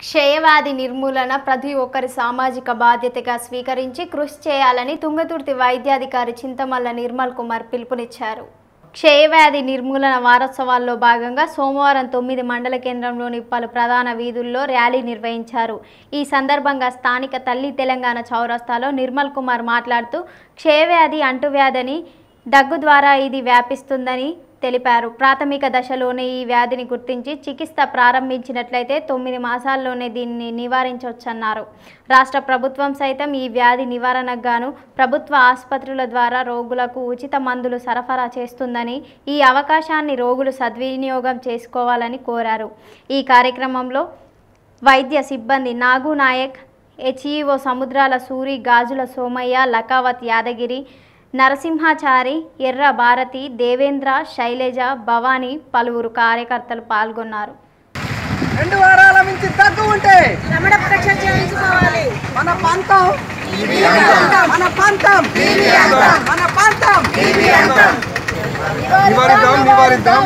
క్షయవ్యాధి నిర్మూలన ప్రతి ఒక్కరి సామాజిక బాధ్యతగా స్వీకరించి కృషి చేయాలని తుంగతుర్తి వైద్యాధికారి చింతమల్ల నిర్మల్ కుమార్ పిలుపునిచ్చారు క్షయవ్యాధి నిర్మూలన వారోత్సవాల్లో భాగంగా సోమవారం తొమ్మిది మండల కేంద్రంలోని పలు ప్రధాన వీధుల్లో ర్యాలీ నిర్వహించారు ఈ సందర్భంగా స్థానిక తల్లి తెలంగాణ చౌరస్తాలో నిర్మల్ కుమార్ మాట్లాడుతూ క్షయవ్యాధి అంటువ్యాధని దగ్గు ద్వారా ఇది వ్యాపిస్తుందని తెలిపారు ప్రాథమిక దశలోనే ఈ వ్యాధిని గుర్తించి చికిత్స ప్రారంభించినట్లయితే తొమ్మిది మాసాల్లోనే దీన్ని నివారించవచ్చన్నారు రాష్ట్ర ప్రభుత్వం సైతం ఈ వ్యాధి నివారణకు గాను ప్రభుత్వ ఆసుపత్రుల ద్వారా రోగులకు ఉచిత మందులు సరఫరా చేస్తుందని ఈ అవకాశాన్ని రోగులు సద్వినియోగం చేసుకోవాలని కోరారు ఈ కార్యక్రమంలో వైద్య సిబ్బంది నాగు నాయక్ హెచ్ఈఓ సముద్రాల సూరి గాజుల సోమయ్య లకావత్ యాదగిరి నరసింహాచారి ఎర్ర భారతి దేవేంద్ర శైలజ భవానీ పలువురు కార్యకర్తలు పాల్గొన్నారు రెండు వారాల నుంచి దగ్గు ఉంటే రమణ పరీక్ష చేయించుకోవాలి మన పంతం మన పంతం మన పంతం నివారిద్దాం నివారిద్దాం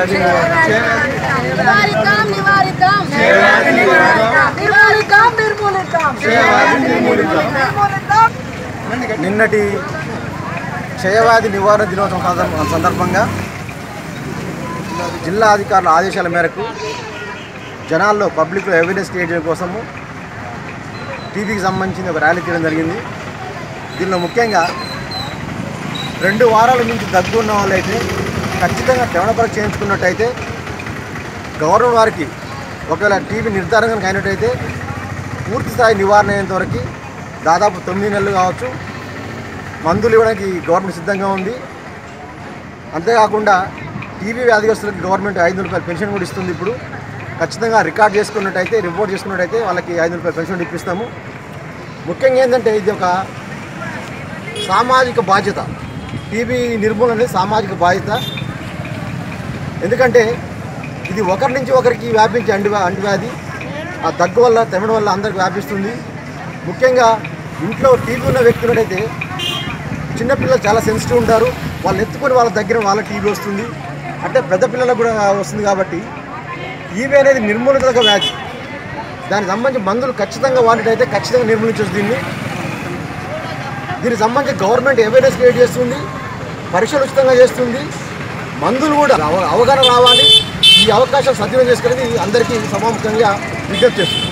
నివారిద్దాం నివారిద్దాం నిర్మూలిద్దాం నిర్మూలిద్దాం నిర్మూలిద్దాం నిన్నటి క్షయవ్యాధి నివారణ దినోత్సవం సందర్భ- సందర్భంగా జిల్లా అధికారుల ఆదేశాల మేరకు జనాల్లో పబ్లిక్లో అవేర్నెస్ క్రియేట్ చేయడం కోసము టీవీకి సంబంధించిన ఒక ర్యాలీ తీయడం జరిగింది దీనిలో ముఖ్యంగా రెండు వారాల నుంచి దగ్గు ఉన్న వాళ్ళైతే ఖచ్చితంగా శ్రవణ పరీక్ష చేయించుకున్నట్టయితే గవర్నమెంట్ వారికి ఒకవేళ టీబీ నిర్ధారణ కనుక అయినట్టయితే పూర్తి స్థాయి నివారణ అయ్యేంత వరకు దాదాపు తొమ్మిది నెలలు కావచ్చు మందులు ఇవ్వడానికి గవర్నమెంట్ సిద్ధంగా ఉంది అంతేకాకుండా టీబీ వ్యాధిగ్రస్తులకు గవర్నమెంట్ ఐదు రూపాయల పెన్షన్ కూడా ఇస్తుంది ఇప్పుడు ఖచ్చితంగా రికార్డ్ చేసుకున్నట్టయితే రిపోర్ట్ చేసుకున్నట్టయితే వాళ్ళకి ఐదు రూపాయల పెన్షన్ ఇప్పిస్తాము ముఖ్యంగా ఏంటంటే ఇది ఒక సామాజిక బాధ్యత టీబీ నిర్మూలన అనేది సామాజిక బాధ్యత ఎందుకంటే ఇది ఒకరి నుంచి ఒకరికి వ్యాపించే అంటు అంటువ్యాధి ఆ దగ్గు వల్ల తెమడం వల్ల అందరికి వ్యాపిస్తుంది ముఖ్యంగా ఇంట్లో టీబీ ఉన్న వ్యక్తులైతే చిన్నపిల్లలు చాలా సెన్సిటివ్ ఉంటారు వాళ్ళు ఎత్తుకొని వాళ్ళ దగ్గర వాళ్ళ టీబీ వస్తుంది అంటే పెద్ద పిల్లలకు కూడా వస్తుంది కాబట్టి టీబీ అనేది నిర్మూలిత వ్యాధి దానికి సంబంధించి మందులు ఖచ్చితంగా వాడినట్టయితే ఖచ్చితంగా నిర్మూలించవచ్చు దీన్ని దీనికి సంబంధించి గవర్నమెంట్ అవేర్నెస్ క్రియేట్ చేస్తుంది పరీక్షలు ఉచితంగా చేస్తుంది మందులు కూడా అవ- అవగాహన రావాలి ఈ అవకాశం సద్వినియోగం చేసుకునేది అందరికీ సమాముఖంగా విజ్ఞప్తి చేస్తుంది